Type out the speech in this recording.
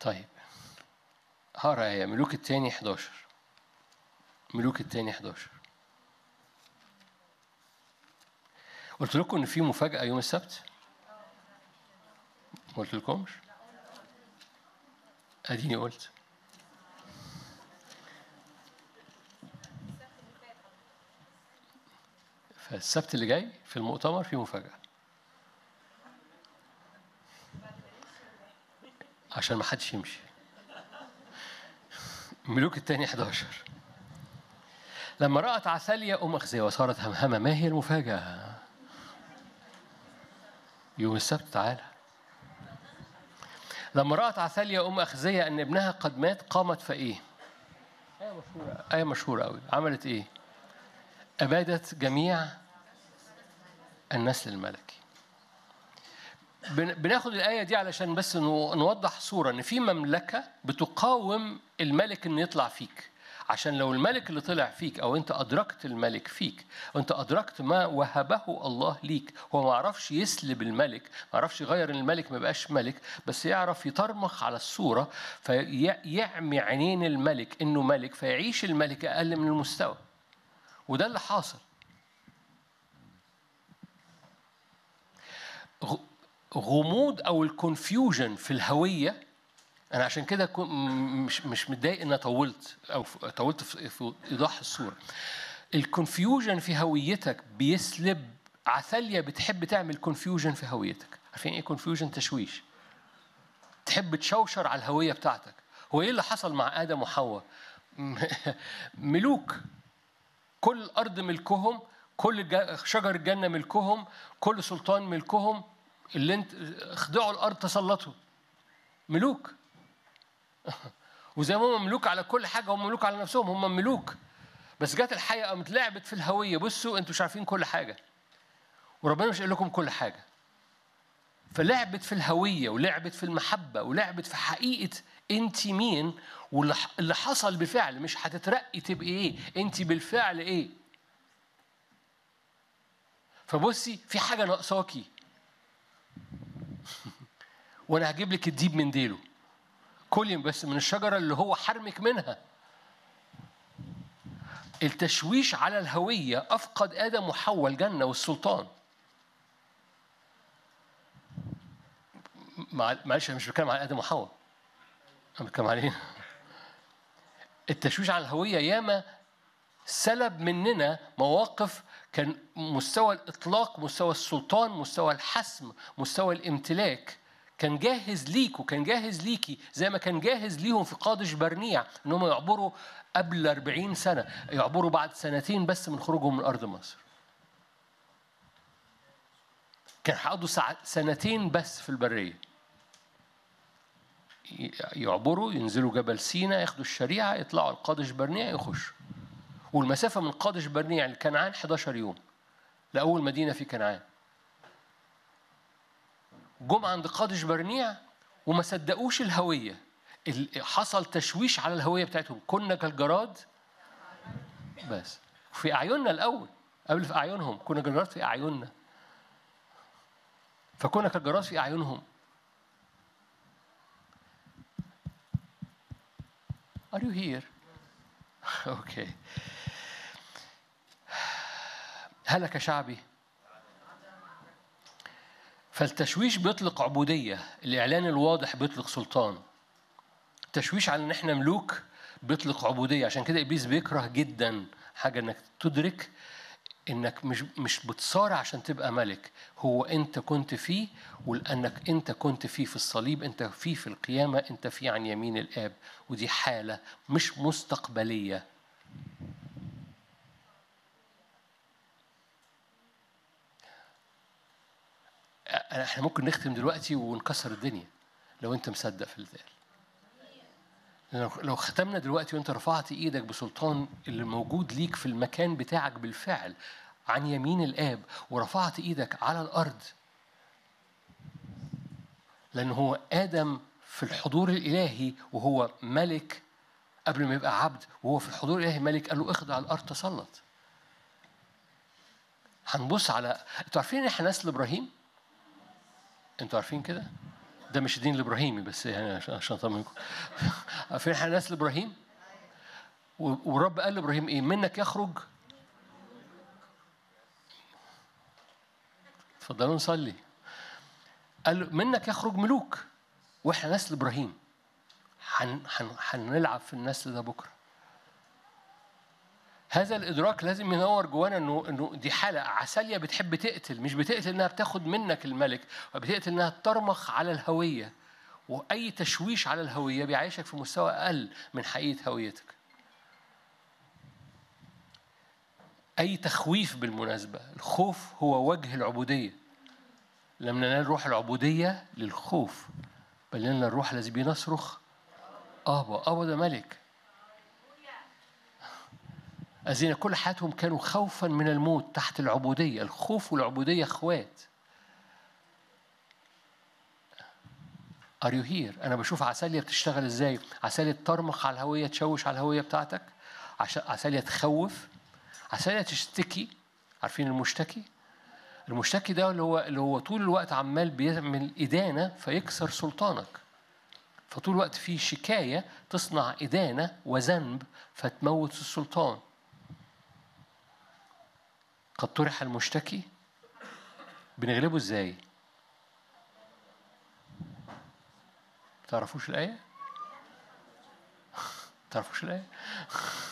طيب هقرا آية ملوك التاني 11 ملوك التاني 11 قلت لكم إن في مفاجأة يوم السبت؟ ما قلت لكمش؟ أديني قلت فالسبت اللي جاي في المؤتمر في مفاجأة عشان ما حدش يمشي ملوك التاني 11 لما رأت عثاليا أم أخزية وصارت همهمة ما هي المفاجأة؟ يوم السبت تعالى لما رأت عثاليا أم أخزية أن ابنها قد مات قامت فإيه؟ آية مشهورة آية مشهورة أوي عملت إيه؟ أبادت جميع النسل الملكي بن- بناخد الآية دي علشان بس نو- نوضح صورة إن في مملكة بتقاوم الملك إنه يطلع فيك عشان لو الملك اللي طلع فيك أو أنت أدركت الملك فيك وأنت أدركت ما وهبه الله ليك هو ما عرفش يسلب الملك ما عرفش يغير الملك ما بقاش ملك بس يعرف يطرمخ على الصورة فيعمي عينين الملك إنه ملك فيعيش الملك أقل من المستوى وده اللي حاصل غ- غموض او الكونفيوجن في الهويه انا عشان كده كو- م- مش مش متضايق ان أنا طولت او ف- طولت في في ايضاح الصوره الكونفيوجن في هويتك بيسلب عثاليا بتحب تعمل كونفيوجن في هويتك عارفين ايه كونفيوجن تشويش تحب تشوشر على الهويه بتاعتك هو ايه اللي حصل مع ادم وحواء ملوك كل الارض ملكهم كل الج- شجر الجنه ملكهم كل سلطان ملكهم اللي انت اخضعوا الارض تسلطوا ملوك وزي ما هم ملوك على كل حاجه هم ملوك على نفسهم هم ملوك بس جت الحقيقه قامت لعبت في الهويه بصوا انتوا مش عارفين كل حاجه وربنا مش قال لكم كل حاجه فلعبت في الهويه ولعبت في المحبه ولعبت في حقيقه انت مين واللي ح- اللي حصل بفعل مش هتترقي تبقي ايه انت بالفعل ايه فبصي في حاجه ناقصاكي وانا هجيب لك الديب من ديله كلي بس من الشجره اللي هو حرمك منها التشويش على الهويه افقد ادم وحواء الجنه والسلطان مع- معلش انا مش بتكلم على ادم وحواء انا بتكلم عليه التشويش على الهويه ياما سلب مننا مواقف كان مستوى الاطلاق مستوى السلطان مستوى الحسم مستوى الامتلاك كان جاهز ليك وكان جاهز ليكي زي ما كان جاهز ليهم في قادش برنيع ان هم يعبروا قبل 40 سنه يعبروا بعد سنتين بس من خروجهم من ارض مصر كان هيقضوا ساع- سنتين بس في البريه ي- يعبروا ينزلوا جبل سينا ياخدوا الشريعه يطلعوا القادش برنيع يخشوا والمسافه من قادش برنيع لكنعان 11 يوم لاول مدينه في كنعان جم عند قادش برنيع وما صدقوش الهويه ال- حصل تشويش على الهويه بتاعتهم كنا كالجراد بس في اعيننا الاول قبل في اعينهم كنا كالجراد في اعيننا فكنا كالجراد في اعينهم Are you here? اوكي هلك شعبي فالتشويش بيطلق عبودية الإعلان الواضح بيطلق سلطان التشويش على إن إحنا ملوك بيطلق عبودية عشان كده إبليس بيكره جدا حاجة إنك تدرك إنك مش مش بتصارع عشان تبقى ملك هو أنت كنت فيه ولأنك أنت كنت فيه في الصليب أنت فيه في القيامة أنت فيه عن يمين الآب ودي حالة مش مستقبلية احنا ممكن نختم دلوقتي ونكسر الدنيا لو انت مصدق في الذال لو لو ختمنا دلوقتي وانت رفعت ايدك بسلطان اللي موجود ليك في المكان بتاعك بالفعل عن يمين الاب ورفعت ايدك على الارض لان هو ادم في الحضور الالهي وهو ملك قبل ما يبقى عبد وهو في الحضور الالهي ملك قال له اخضع على الارض تسلط هنبص على انتوا عارفين ان احنا نسل ابراهيم انتوا عارفين كده ده مش الدين الابراهيمي بس يعني عشان عشان اطمنكم عارفين احنا نسل ابراهيم و- والرب قال لابراهيم ايه منك يخرج اتفضلوا نصلي قال له منك يخرج ملوك واحنا نسل ابراهيم هن- هن- هنلعب في النسل ده بكره هذا الادراك لازم ينور جوانا انه انه دي حاله عساليه بتحب تقتل مش بتقتل انها بتاخد منك الملك وبتقتل انها ترمخ على الهويه واي تشويش على الهويه بيعيشك في مستوى اقل من حقيقه هويتك اي تخويف بالمناسبه الخوف هو وجه العبوديه لم ننال روح العبوديه للخوف بل لنا الروح الذي بيه نصرخ ابا ابا ده ملك الذين كل حياتهم كانوا خوفا من الموت تحت العبودية الخوف والعبودية اخوات Are you here؟ أنا بشوف عسالية بتشتغل إزاي عسالية ترمخ على الهوية تشوش على الهوية بتاعتك عش- عسالية تخوف عسالية تشتكي عارفين المشتكي؟ المشتكي ده اللي هو اللي هو طول الوقت عمال بيعمل إدانة فيكسر سلطانك فطول الوقت في شكاية تصنع إدانة وذنب فتموت السلطان قد طرح المشتكي بنغلبه ازاي؟ تعرفوش الآية؟ تعرفوش الآية؟